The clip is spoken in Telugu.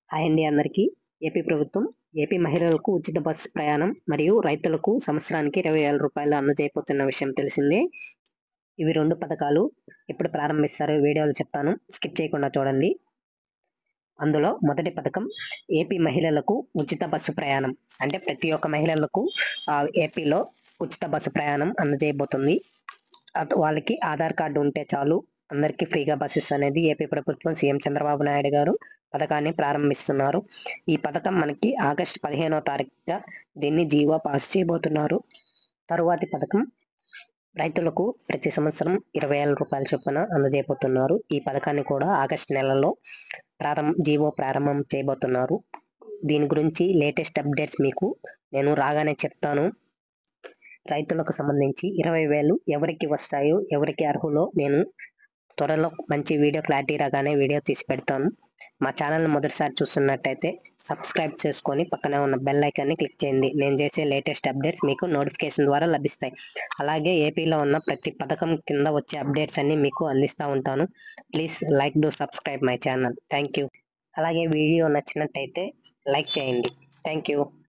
హాయ్ అండి అందరికీ ఏపీ ప్రభుత్వం ఏపీ మహిళలకు ఉచిత బస్సు ప్రయాణం మరియు రైతులకు సంవత్సరానికి ఇరవై వేల రూపాయలు అందజేయబోతున్న విషయం తెలిసిందే ఇవి రెండు పథకాలు ఎప్పుడు ప్రారంభిస్తారో వీడియోలు చెప్తాను స్కిప్ చేయకుండా చూడండి అందులో మొదటి పథకం ఏపీ మహిళలకు ఉచిత బస్సు ప్రయాణం అంటే ప్రతి ఒక్క మహిళలకు ఆ, ఏపీలో ఉచిత బస్సు ప్రయాణం అందజేయబోతుంది అత- వాళ్ళకి ఆధార్ కార్డు ఉంటే చాలు అందరికీ ఫ్రీగా బస్సెస్ అనేది ఏపీ ప్రభుత్వం సీఎం చంద్రబాబు నాయుడు గారు పథకాన్ని ప్రారంభిస్తున్నారు ఈ పథకం మనకి ఆగస్టు పదిహేనో తారీఖుగా దీన్ని జీవో పాస్ చేయబోతున్నారు తరువాతి పథకం రైతులకు ప్రతి సంవత్సరం ఇరవై వేల రూపాయల చొప్పున అందజేయబోతున్నారు ఈ పథకాన్ని కూడా ఆగస్టు నెలలో ప్రారంభ జీవో ప్రారంభం చేయబోతున్నారు దీని గురించి లేటెస్ట్ అప్డేట్స్ మీకు నేను రాగానే చెప్తాను రైతులకు సంబంధించి ఇరవై వేలు ఎవరికి వస్తాయో ఎవరికి అర్హులో నేను త్వరలో మంచి వీడియో క్లారిటీ రాగానే వీడియో తీసి పెడతాను మా ఛానల్ మొదటిసారి చూస్తున్నట్టయితే సబ్స్క్రైబ్ చేసుకొని పక్కనే ఉన్న బెల్ ఐకాన్ని క్లిక్ చేయండి నేను చేసే లేటెస్ట్ అప్డేట్స్ మీకు నోటిఫికేషన్ ద్వారా లభిస్తాయి అలాగే ఏపీలో ఉన్న ప్రతి పథకం కింద వచ్చే అప్డేట్స్ అన్ని మీకు అందిస్తూ ఉంటాను please like do subscribe my channel thank you అలాగే వీడియో నచ్చినట్టయితే లైక్ చేయండి థ్యాంక్ యూ